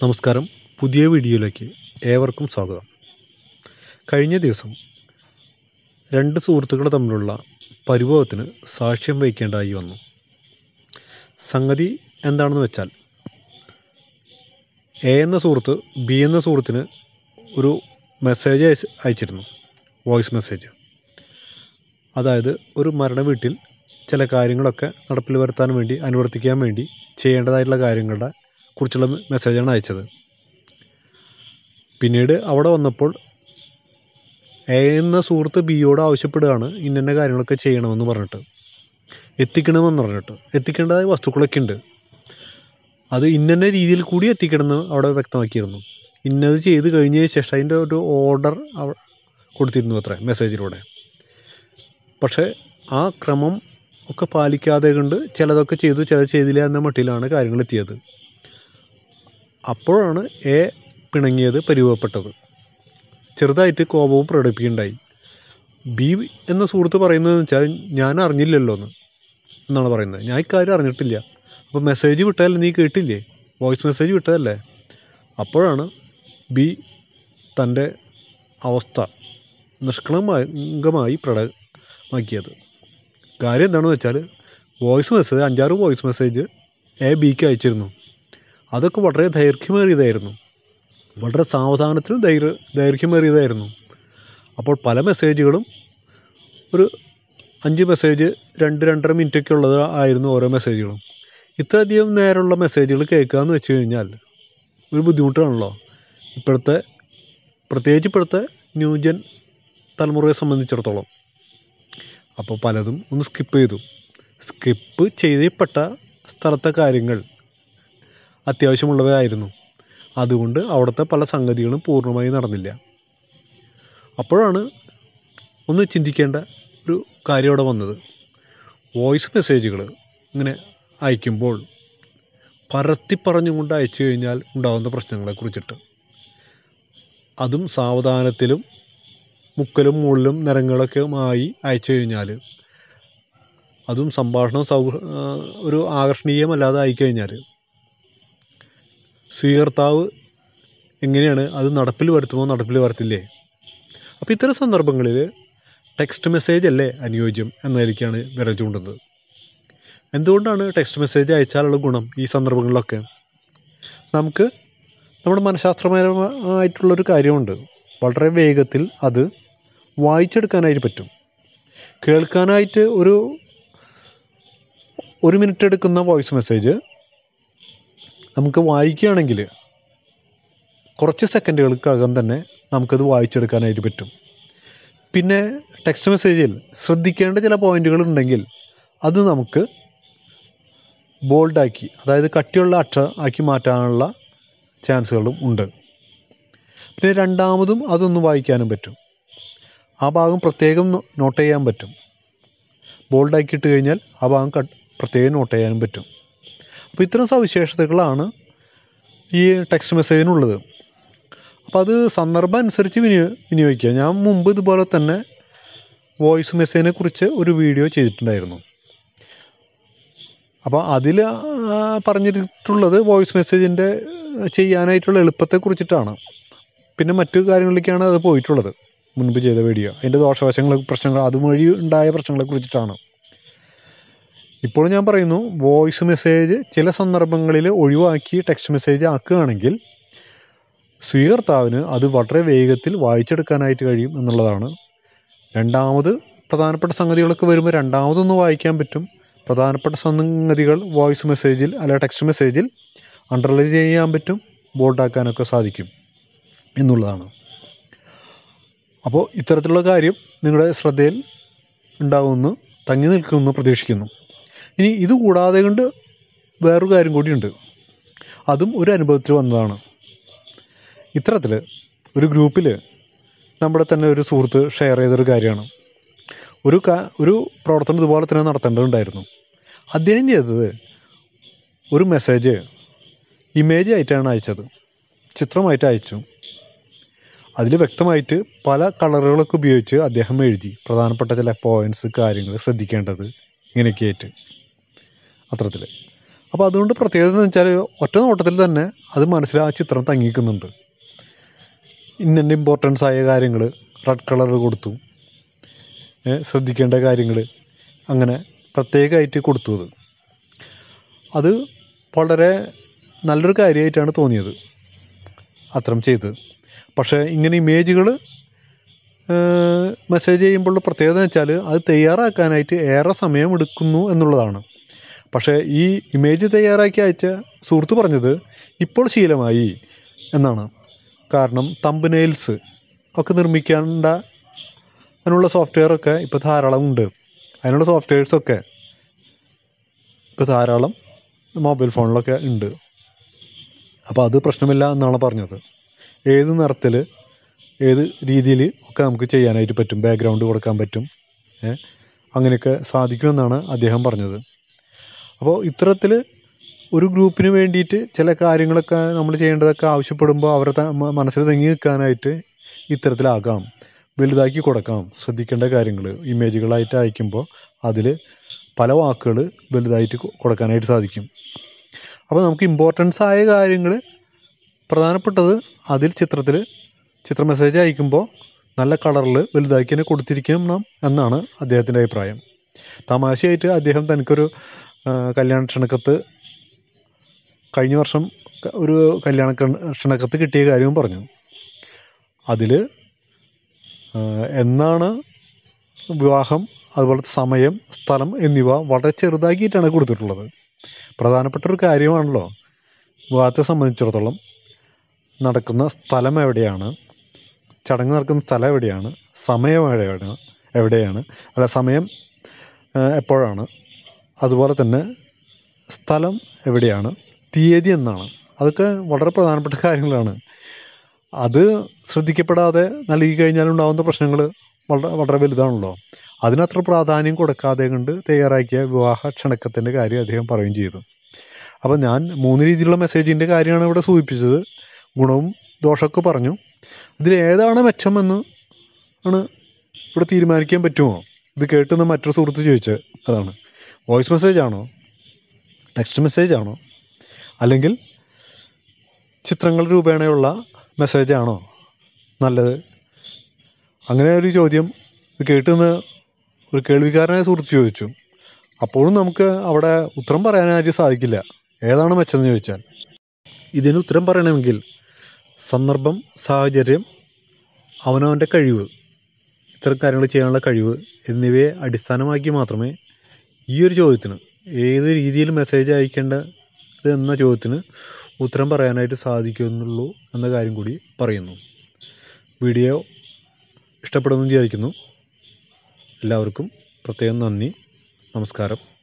നമസ്കാരം പുതിയ വീഡിയോയിലേക്ക് ഏവർക്കും സ്വാഗതം കഴിഞ്ഞ ദിവസം രണ്ട് സുഹൃത്തുക്കൾ തമ്മിലുള്ള പരിഭവത്തിന് സാക്ഷ്യം വഹിക്കേണ്ടതായി വന്നു സംഗതി എന്താണെന്ന് വെച്ചാൽ എ എന്ന സുഹൃത്ത് ബി എന്ന സുഹൃത്തിന് ഒരു മെസ്സേജ് അയച്ച് അയച്ചിരുന്നു വോയിസ് മെസ്സേജ് അതായത് ഒരു മരണ വീട്ടിൽ ചില കാര്യങ്ങളൊക്കെ നടപ്പിൽ വരുത്താൻ വേണ്ടി അനുവർത്തിക്കാൻ വേണ്ടി ചെയ്യേണ്ടതായിട്ടുള്ള കാര്യങ്ങളുടെ കുറിച്ചുള്ള മെസ്സേജാണ് അയച്ചത് പിന്നീട് അവിടെ വന്നപ്പോൾ എ എന്ന സുഹൃത്ത് ബിയോട് ആവശ്യപ്പെടുകയാണ് ഇന്ന കാര്യങ്ങളൊക്കെ ചെയ്യണമെന്ന് പറഞ്ഞിട്ട് എത്തിക്കണമെന്ന് പറഞ്ഞിട്ട് എത്തിക്കേണ്ടതായ വസ്തുക്കളൊക്കെ ഉണ്ട് അത് ഇന്ന രീതിയിൽ കൂടി എത്തിക്കണമെന്ന് അവിടെ വ്യക്തമാക്കിയിരുന്നു ഇന്നത് ചെയ്ത് കഴിഞ്ഞതിന് ശേഷം അതിൻ്റെ ഒരു ഓർഡർ കൊടുത്തിരുന്നു അത്ര മെസ്സേജിലൂടെ പക്ഷേ ആ ക്രമം ഒക്കെ പാലിക്കാതെ കൊണ്ട് ചിലതൊക്കെ ചെയ്തു ചിലത് ചെയ്തില്ല എന്ന മട്ടിലാണ് കാര്യങ്ങൾ എത്തിയത് അപ്പോഴാണ് എ പിണങ്ങിയത് പരിവപ്പെട്ടത് ചെറുതായിട്ട് കോപവും പ്രകടിപ്പിക്കുകയുണ്ടായി ബി എന്ന സുഹൃത്ത് പറയുന്നതെന്ന് വെച്ചാൽ ഞാൻ അറിഞ്ഞില്ലല്ലോ എന്ന് എന്നാണ് പറയുന്നത് ഞാൻ ഇക്കാര്യം അറിഞ്ഞിട്ടില്ല അപ്പോൾ മെസ്സേജ് വിട്ടാൽ നീ കേട്ടില്ലേ വോയിസ് മെസ്സേജ് വിട്ടതല്ലേ അപ്പോഴാണ് ബി തൻ്റെ അവസ്ഥ നിഷ്കളങ്കമായി പ്രകടമാക്കിയത് കാര്യം എന്താണെന്ന് വെച്ചാൽ വോയിസ് മെസ്സേജ് അഞ്ചാറ് വോയിസ് മെസ്സേജ് എ ബിക്ക് അയച്ചിരുന്നു അതൊക്കെ വളരെ ദൈർഘ്യമേറിയതായിരുന്നു വളരെ സാവധാനത്തിലും ദൈർ ദൈർഘ്യമേറിയതായിരുന്നു അപ്പോൾ പല മെസ്സേജുകളും ഒരു അഞ്ച് മെസ്സേജ് രണ്ട് രണ്ടര മിനിറ്റൊക്കെ ഉള്ളത് ആയിരുന്നു ഓരോ മെസ്സേജുകളും ഇത്രയധികം നേരമുള്ള മെസ്സേജുകൾ കേൾക്കുക എന്ന് വെച്ച് കഴിഞ്ഞാൽ ഒരു ബുദ്ധിമുട്ടാണല്ലോ ഇപ്പോഴത്തെ പ്രത്യേകിച്ച് ഇപ്പോഴത്തെ ന്യൂജൻ തലമുറയെ സംബന്ധിച്ചിടത്തോളം അപ്പോൾ പലതും ഒന്ന് സ്കിപ്പ് ചെയ്തു സ്കിപ്പ് ചെയ്യപ്പെട്ട സ്ഥലത്തെ കാര്യങ്ങൾ അത്യാവശ്യമുള്ളവയായിരുന്നു അതുകൊണ്ട് അവിടുത്തെ പല സംഗതികളും പൂർണ്ണമായി നടന്നില്ല അപ്പോഴാണ് ഒന്ന് ചിന്തിക്കേണ്ട ഒരു കാര്യം അവിടെ വന്നത് വോയിസ് മെസ്സേജുകൾ ഇങ്ങനെ അയക്കുമ്പോൾ പരത്തി പറഞ്ഞുകൊണ്ട് അയച്ചു കഴിഞ്ഞാൽ ഉണ്ടാകുന്ന പ്രശ്നങ്ങളെ കുറിച്ചിട്ട് അതും സാവധാനത്തിലും മുക്കലും മുകളിലും നിറങ്ങളൊക്കെ ആയി അയച്ചു കഴിഞ്ഞാൽ അതും സംഭാഷണം സൗ ഒരു ആകർഷണീയമല്ലാതെ ആയിക്കഴിഞ്ഞാൽ സ്വീകർത്താവ് എങ്ങനെയാണ് അത് നടപ്പിൽ വരുത്തുമോ നടപ്പിൽ വരുത്തില്ലേ അപ്പോൾ ഇത്തരം സന്ദർഭങ്ങളിൽ ടെക്സ്റ്റ് മെസ്സേജ് അല്ലേ അനുയോജ്യം എന്നതിലേക്കാണ് വിരൽ ചൂണ്ടുന്നത് എന്തുകൊണ്ടാണ് ടെക്സ്റ്റ് മെസ്സേജ് അയച്ചാലുള്ള ഗുണം ഈ സന്ദർഭങ്ങളിലൊക്കെ നമുക്ക് നമ്മുടെ മനഃശാസ്ത്രപരമായിട്ടുള്ളൊരു കാര്യമുണ്ട് വളരെ വേഗത്തിൽ അത് വായിച്ചെടുക്കാനായിട്ട് പറ്റും കേൾക്കാനായിട്ട് ഒരു ഒരു മിനിറ്റ് എടുക്കുന്ന വോയിസ് മെസ്സേജ് നമുക്ക് വായിക്കുകയാണെങ്കിൽ കുറച്ച് സെക്കൻഡുകൾക്കകം തന്നെ നമുക്കത് വായിച്ചെടുക്കാനായിട്ട് പറ്റും പിന്നെ ടെക്സ്റ്റ് മെസ്സേജിൽ ശ്രദ്ധിക്കേണ്ട ചില പോയിന്റുകൾ ഉണ്ടെങ്കിൽ അത് നമുക്ക് ബോൾഡാക്കി അതായത് കട്ടിയുള്ള അക്ഷ ആക്കി മാറ്റാനുള്ള ചാൻസുകളും ഉണ്ട് പിന്നെ രണ്ടാമതും അതൊന്ന് വായിക്കാനും പറ്റും ആ ഭാഗം പ്രത്യേകം നോട്ട് ചെയ്യാൻ പറ്റും ബോൾഡാക്കിയിട്ട് കഴിഞ്ഞാൽ ആ ഭാഗം കട്ട് പ്രത്യേകം നോട്ട് ചെയ്യാനും പറ്റും അപ്പോൾ ഇത്തരം സവിശേഷതകളാണ് ഈ ടെക്സ്റ്റ് മെസ്സേജിനുള്ളത് അപ്പോൾ അത് സന്ദർഭം അനുസരിച്ച് വിനിയോ വിനിയോഗിക്കുക ഞാൻ മുമ്പ് ഇതുപോലെ തന്നെ വോയിസ് മെസ്സേജിനെ കുറിച്ച് ഒരു വീഡിയോ ചെയ്തിട്ടുണ്ടായിരുന്നു അപ്പോൾ അതിൽ പറഞ്ഞിട്ടുള്ളത് വോയിസ് മെസ്സേജിൻ്റെ ചെയ്യാനായിട്ടുള്ള എളുപ്പത്തെ കുറിച്ചിട്ടാണ് പിന്നെ മറ്റു കാര്യങ്ങളിലേക്കാണ് അത് പോയിട്ടുള്ളത് മുൻപ് ചെയ്ത വീഡിയോ അതിൻ്റെ ദോഷവശങ്ങൾ പ്രശ്നങ്ങൾ അതുവഴി ഉണ്ടായ പ്രശ്നങ്ങളെ കുറിച്ചിട്ടാണ് ഇപ്പോൾ ഞാൻ പറയുന്നു വോയിസ് മെസ്സേജ് ചില സന്ദർഭങ്ങളിൽ ഒഴിവാക്കി ടെക്സ്റ്റ് മെസ്സേജ് ആക്കുകയാണെങ്കിൽ സ്വീകർത്താവിന് അത് വളരെ വേഗത്തിൽ വായിച്ചെടുക്കാനായിട്ട് കഴിയും എന്നുള്ളതാണ് രണ്ടാമത് പ്രധാനപ്പെട്ട സംഗതികളൊക്കെ വരുമ്പോൾ രണ്ടാമതൊന്ന് വായിക്കാൻ പറ്റും പ്രധാനപ്പെട്ട സംഗതികൾ വോയിസ് മെസ്സേജിൽ അല്ല ടെക്സ്റ്റ് മെസ്സേജിൽ അണ്ടർലൈൻ ചെയ്യാൻ പറ്റും ബോൾഡാക്കാനൊക്കെ സാധിക്കും എന്നുള്ളതാണ് അപ്പോൾ ഇത്തരത്തിലുള്ള കാര്യം നിങ്ങളുടെ ശ്രദ്ധയിൽ ഉണ്ടാകുമെന്ന് തങ്ങി നിൽക്കുമെന്ന് പ്രതീക്ഷിക്കുന്നു ഇനി ഇത് കൂടാതെ കൊണ്ട് വേറൊരു കാര്യം കൂടിയുണ്ട് അതും ഒരു അനുഭവത്തിൽ വന്നതാണ് ഇത്തരത്തിൽ ഒരു ഗ്രൂപ്പിൽ നമ്മുടെ തന്നെ ഒരു സുഹൃത്ത് ഷെയർ ചെയ്തൊരു കാര്യമാണ് ഒരു ഒരു പ്രവർത്തനം ഇതുപോലെ തന്നെ നടത്തേണ്ടതുണ്ടായിരുന്നു അദ്ദേഹം ചെയ്തത് ഒരു മെസ്സേജ് ഇമേജ് ആയിട്ടാണ് അയച്ചത് ചിത്രമായിട്ട് അയച്ചു അതിൽ വ്യക്തമായിട്ട് പല കളറുകളൊക്കെ ഉപയോഗിച്ച് അദ്ദേഹം എഴുതി പ്രധാനപ്പെട്ട ചില പോയിൻറ്റ്സ് കാര്യങ്ങൾ ശ്രദ്ധിക്കേണ്ടത് ഇങ്ങനെയൊക്കെ ആയിട്ട് അത്തരത്തിൽ അപ്പോൾ അതുകൊണ്ട് പ്രത്യേകത എന്ന് വെച്ചാൽ ഒറ്റ നോട്ടത്തിൽ തന്നെ അത് മനസ്സിൽ ആ ചിത്രം തങ്ങിക്കുന്നുണ്ട് ഇന്ന ഇമ്പോർട്ടൻസ് ആയ കാര്യങ്ങൾ റെഡ് കളർ കൊടുത്തു ഏ, ശ്രദ്ധിക്കേണ്ട കാര്യങ്ങൾ അങ്ങനെ പ്രത്യേകമായിട്ട് കൊടുത്തു അത് അത് വളരെ നല്ലൊരു കാര്യമായിട്ടാണ് തോന്നിയത് അത്തരം ചെയ്തത് പക്ഷേ ഇങ്ങനെ ഇമേജുകൾ മെസ്സേജ് ചെയ്യുമ്പോഴുള്ള പ്രത്യേകത എന്ന് വെച്ചാൽ അത് തയ്യാറാക്കാനായിട്ട് ഏറെ സമയം എടുക്കുന്നു എന്നുള്ളതാണ് പക്ഷേ ഈ ഇമേജ് തയ്യാറാക്കി അയച്ച സുഹൃത്ത് പറഞ്ഞത് ഇപ്പോൾ ശീലമായി എന്നാണ് കാരണം തമ്പനെയിൽസ് ഒക്കെ നിർമ്മിക്കേണ്ട അതിനുള്ള സോഫ്റ്റ്വെയർ ഒക്കെ ഇപ്പോൾ ധാരാളം ഉണ്ട് അതിനുള്ള സോഫ്റ്റ്വെയർസൊക്കെ ഇപ്പോൾ ധാരാളം മൊബൈൽ ഫോണിലൊക്കെ ഉണ്ട് അപ്പോൾ അത് പ്രശ്നമില്ല എന്നാണ് പറഞ്ഞത് ഏത് നിറത്തിൽ ഏത് രീതിയിൽ ഒക്കെ നമുക്ക് ചെയ്യാനായിട്ട് പറ്റും ബാക്ക്ഗ്രൗണ്ട് കൊടുക്കാൻ പറ്റും ഏ, അങ്ങനെയൊക്കെ സാധിക്കുമെന്നാണ് അദ്ദേഹം പറഞ്ഞത് അപ്പോൾ ഇത്തരത്തിൽ ഒരു ഗ്രൂപ്പിന് വേണ്ടിയിട്ട് ചില കാര്യങ്ങളൊക്കെ നമ്മൾ ചെയ്യേണ്ടതൊക്കെ ആവശ്യപ്പെടുമ്പോൾ അവരുടെ ത- മ- മനസ്സിൽ തങ്ങി നിൽക്കാനായിട്ട് ഇത്തരത്തിലാകാം വലുതാക്കി കൊടുക്കാം ശ്രദ്ധിക്കേണ്ട കാര്യങ്ങൾ ഇമേജുകളായിട്ട് അയക്കുമ്പോൾ അതിൽ പല വാക്കുകൾ വലുതായിട്ട് കൊ- കൊടുക്കാനായിട്ട് സാധിക്കും അപ്പോൾ നമുക്ക് ഇമ്പോർട്ടൻസ് ആയ കാര്യങ്ങൾ പ്രധാനപ്പെട്ടത് അതിൽ ചിത്രത്തിൽ ചിത്ര മെസ്സേജ് അയക്കുമ്പോൾ നല്ല കളറിൽ വലുതാക്കി തന്നെ കൊടുത്തിരിക്കണം എന്നാണ് അദ്ദേഹത്തിൻ്റെ അഭിപ്രായം തമാശയായിട്ട് അദ്ദേഹം തനിക്കൊരു ആ, കല്യാണ ക്ഷണക്കത്ത് കഴിഞ്ഞ വർഷം ക- ഒരു കല്യാണ കൺ- ക്ഷണക്കത്ത് കിട്ടിയ കാര്യവും പറഞ്ഞു അതിൽ എന്നാണ് വിവാഹം അതുപോലത്തെ സമയം സ്ഥലം എന്നിവ വളരെ ചെറുതാക്കിയിട്ടാണ് കൊടുത്തിട്ടുള്ളത് പ്രധാനപ്പെട്ട ഒരു കാര്യമാണല്ലോ വിവാഹത്തെ സംബന്ധിച്ചിടത്തോളം നടക്കുന്ന സ്ഥലം എവിടെയാണ് ചടങ്ങ് നടക്കുന്ന സ്ഥലം എവിടെയാണ് സമയം എവിടെയാണ് എവിടെയാണ് അല്ല സമയം ആ, എപ്പോഴാണ് അതുപോലെ തന്നെ സ്ഥലം എവിടെയാണ് തീയതി എന്നാണ് അതൊക്കെ വളരെ പ്രധാനപ്പെട്ട കാര്യങ്ങളാണ് അത് ശ്രദ്ധിക്കപ്പെടാതെ നൽകി കഴിഞ്ഞാൽ ഉണ്ടാകുന്ന പ്രശ്നങ്ങൾ വളരെ വളരെ വലുതാണല്ലോ അതിനത്ര പ്രാധാന്യം കൊടുക്കാതെ കൊണ്ട് തയ്യാറാക്കിയ വിവാഹ ക്ഷണക്കത്തിൻ്റെ കാര്യം അദ്ദേഹം പറയുകയും ചെയ്തു അപ്പോൾ ഞാൻ മൂന്ന് രീതിയിലുള്ള മെസ്സേജിൻ്റെ കാര്യമാണ് ഇവിടെ സൂചിപ്പിച്ചത് ഗുണവും ദോഷമൊക്കെ പറഞ്ഞു ഇതിൽ ഏതാണ് മെച്ചമെന്ന് ആണ് ഇവിടെ തീരുമാനിക്കാൻ പറ്റുമോ ഇത് കേട്ടുന്ന മറ്റൊരു സുഹൃത്ത് ചോദിച്ചത് അതാണ് വോയിസ് മെസ്സേജ് ആണോ ടെക്സ്റ്റ് മെസ്സേജ് ആണോ അല്ലെങ്കിൽ ചിത്രങ്ങൾ രൂപേണയുള്ള മെസ്സേജ് ആണോ നല്ലത് അങ്ങനെ ഒരു ചോദ്യം ഇത് കേട്ടുന്ന ഒരു കേൾവിക്കാരനായ സുഹൃത്ത് ചോദിച്ചു അപ്പോഴും നമുക്ക് അവിടെ ഉത്തരം പറയാനായിട്ട് സാധിക്കില്ല ഏതാണ് മെച്ചമെന്ന് ചോദിച്ചാൽ ഇതിന് ഉത്തരം പറയണമെങ്കിൽ സന്ദർഭം സാഹചര്യം അവനവൻ്റെ കഴിവ് ഇത്തരം കാര്യങ്ങൾ ചെയ്യാനുള്ള കഴിവ് എന്നിവയെ അടിസ്ഥാനമാക്കി മാത്രമേ ഈ ഒരു ചോദ്യത്തിന് ഏത് രീതിയിൽ മെസ്സേജ് അയക്കേണ്ടത് എന്ന ചോദ്യത്തിന് ഉത്തരം പറയാനായിട്ട് സാധിക്കുന്നുള്ളൂ എന്ന കാര്യം കൂടി പറയുന്നു വീഡിയോ ഇഷ്ടപ്പെടുമെന്ന് വിചാരിക്കുന്നു എല്ലാവർക്കും പ്രത്യേകം നന്ദി നമസ്കാരം